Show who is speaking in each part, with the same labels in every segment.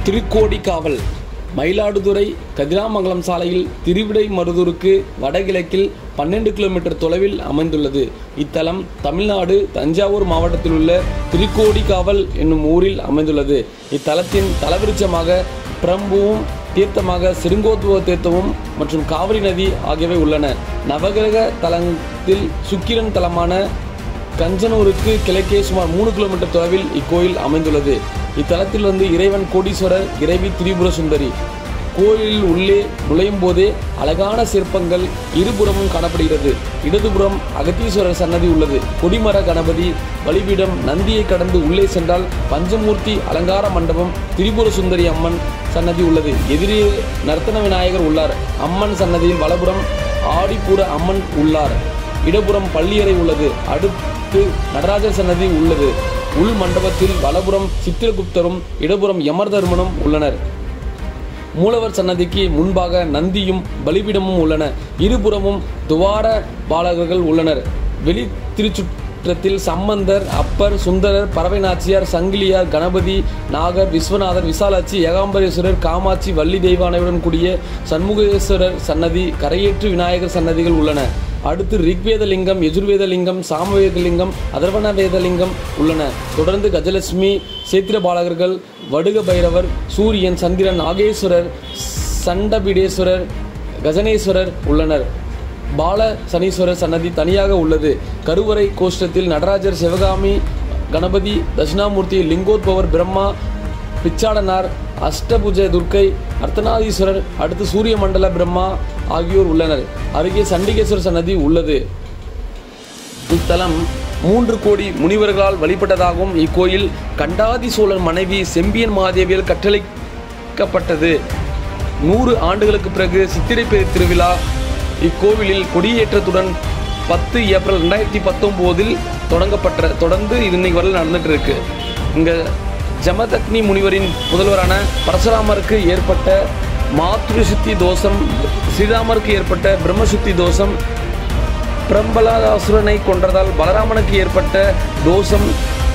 Speaker 1: திருக்கோடிக்காவல் மயிலாடுதுறை கதிராமங்கலம் சாலையில் திருவிடைமருதூருக்கு வடகிழக்கில் பன்னெண்டு கிலோமீட்டர் தொலைவில் அமைந்துள்ளது இத்தலம் தமிழ்நாடு தஞ்சாவூர் மாவட்டத்தில் உள்ள திருக்கோடிக்காவல் என்னும் ஊரில் அமைந்துள்ளது இத்தலத்தின் தலவிருட்சமாக பிரம்புவும் தீர்த்தமாக சிறுங்கோத்துவ தீர்த்தமும் மற்றும் காவிரி நதி ஆகியவை உள்ளன நவகிரக தலத்தில் சுக்கிரன் தலமான கஞ்சனூருக்கு கிழக்கே சுமார் மூணு கிலோமீட்டர் தொலைவில் இக்கோயில் அமைந்துள்ளது இத்தலத்தில் வந்து இறைவன் கோடீஸ்வரர் இறைவி திரிபுர சுந்தரி கோயிலில் உள்ளே நுழையும் போதே அழகான சிற்பங்கள் இருபுறமும் காணப்படுகிறது இடதுபுறம் அகத்தீஸ்வரர் சன்னதி உள்ளது கொடிமர கணபதி பலிபீடம் நந்தியை கடந்து உள்ளே சென்றால் பஞ்சமூர்த்தி அலங்கார மண்டபம் திரிபுர சுந்தரி அம்மன் சன்னதி உள்ளது எதிரே நர்த்தன விநாயகர் உள்ளார் அம்மன் சன்னதியில் வலபுறம் ஆடிப்புற அம்மன் உள்ளார் இடப்புறம் பள்ளியறை உள்ளது அடுத்து நடராஜர் சன்னதி உள்ளது உள் மண்டபத்தில் வலபுறம் சித்திரகுப்தரும் இடப்புறம் யமர்தர்மனும் உள்ளனர் மூலவர் சன்னதிக்கு முன்பாக நந்தியும் பலிபீடமும் உள்ளன இருபுறமும் துவார பாலகர்கள் உள்ளனர் வெளி திருச்சுற்றத்தில் சம்பந்தர் அப்பர் சுந்தரர் பறவை நாச்சியார் சங்கிலியார் கணபதி நாகர் விஸ்வநாதர் விசாலாட்சி ஏகாம்பரேஸ்வரர் காமாட்சி வள்ளி தெய்வானையுடன் கூடிய சண்முகேஸ்வரர் சன்னதி கரையேற்று விநாயகர் சன்னதிகள் உள்ளன அடுத்து ரிக்வேத லிங்கம் யஜுர்வேத லிங்கம் சாமவேத லிங்கம் அதர்வண வேத லிங்கம் உள்ளன தொடர்ந்து கஜலட்சுமி சேத்திர பாலகர்கள் வடுக பைரவர் சூரியன் சந்திரன் நாகேஸ்வரர் சண்டபிடேஸ்வரர் கஜனேஸ்வரர் உள்ளனர் பால சனீஸ்வரர் சன்னதி தனியாக உள்ளது கருவறை கோஷ்டத்தில் நடராஜர் சிவகாமி கணபதி தட்சிணாமூர்த்தி லிங்கோத்பவர் பிரம்மா பிச்சாடனார் அஷ்டபுஜ துர்க்கை அர்த்தநாதீஸ்வரர் அடுத்து சூரிய மண்டல பிரம்மா ஆகியோர் உள்ளனர் அருகே சண்டிகேஸ்வரர் சன்னதி உள்ளது இத்தலம் மூன்று கோடி முனிவர்களால் வழிபட்டதாகவும் இக்கோயில் கண்டாதி சோழர் மனைவி செம்பியன் மாதேவியால் கட்டளைக்கப்பட்டது நூறு ஆண்டுகளுக்கு பிறகு சித்திரை பெரு திருவிழா இக்கோவிலில் கொடியேற்றத்துடன் பத்து ஏப்ரல் ரெண்டாயிரத்தி பத்தொம்போதில் தொடங்கப்பட்ட தொடர்ந்து இது இன்னைக்கு வரல நடந்துட்டு இருக்கு இங்கே ஜமதக்னி முனிவரின் முதல்வரான பரசுராமருக்கு ஏற்பட்ட மாத்ருசுத்தி தோஷம் ஸ்ரீராமருக்கு ஏற்பட்ட பிரம்மசுத்தி தோஷம் பிரம்பலாசுரனை கொன்றதால் பலராமனுக்கு ஏற்பட்ட தோஷம்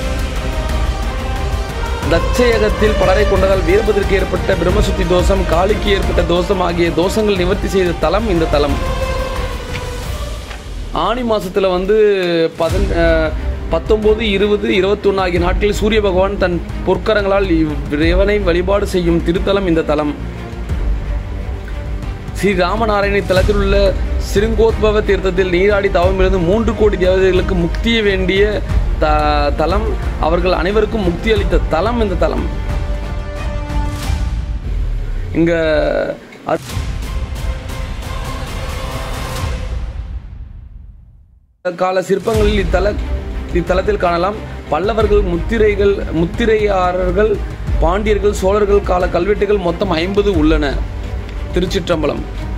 Speaker 1: தட்சயகத்தில் பலரை கொண்டதால் வீரபதிற்கு ஏற்பட்ட பிரம்மசுத்தி தோஷம் காளிக்கு ஏற்பட்ட தோஷம் ஆகிய தோஷங்கள் நிவர்த்தி செய்த தலம் இந்த தலம் ஆனி மாசத்துல வந்து பதன் அஹ், பத்தொன்பது இருபது இருபத்தொன்று ஆகிய நாட்களில் சூரிய பகவான் தன் பொற்கரங்களால் இறைவனை வழிபாடு செய்யும் திருத்தலம் இந்த தலம் ஸ்ரீ ராமநாராயணி தலத்தில் உள்ள சிறுங்கோத்பவ தீர்த்தத்தில் நீராடி தவமிருந்து மூன்று கோடி தேவதைகளுக்கு முக்திய வேண்டிய த தலம் அவர்கள் அனைவருக்கும் முக்தி அளித்த தலம் இந்த தலம் இங்க அத்- கால சிற்பங்களில் இத்தல இத்தலத்தில் காணலாம் பல்லவர்கள் முத்திரைகள் முத்திரையாளர்கள் பாண்டியர்கள் சோழர்கள் கால கல்வெட்டுகள் மொத்தம் ஐம்பது உள்ளன திருச்சிற்றம்பலம்